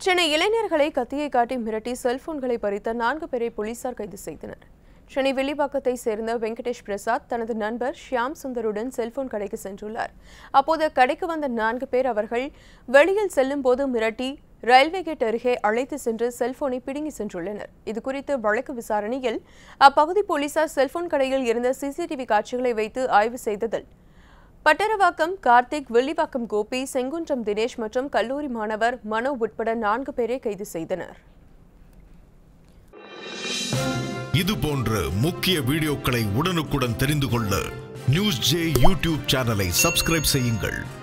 சென்னை இளைஞர்களை கத்தியை காட்டி மிரட்டி செல்போன்களை பறித்த நான்கு பேரை போலீசார் கைது செய்தனர் சென்னை வெள்ளிவாக்கத்தை சேர்ந்த வெங்கடேஷ் பிரசாத் தனது நண்பர் ஷியாம் சுந்தருடன் செல்போன் கடைக்கு சென்றுள்ளார் அப்போது கடைக்கு வந்த நான்கு பேர் அவர்கள் வெளியில் செல்லும் போது மிரட்டி ரயில்வே கேட் அருகே அழைத்து சென்று செல்போனை பிடுங்கி சென்றுள்ளனர் இதுகுறித்து வழக்கு விசாரணையில் அப்பகுதி போலீசார் செல்போன் கடையில் இருந்த சிசிடிவி காட்சிகளை வைத்து ஆய்வு செய்ததில் பட்டரவாக்கம் கார்த்திக் வெள்ளிவாக்கம் கோபி செங்குன்றம் தினேஷ் மற்றும் கல்லூரி மாணவர் மனோ உட்பட நான்கு பேரை கைது செய்தனர் இது போன்ற முக்கிய வீடியோக்களை உடனுக்குடன் தெரிந்து கொள்ள நியூஸ் ஜே யூடியூப் சேனலை சப்ஸ்கிரைப் செய்யுங்கள்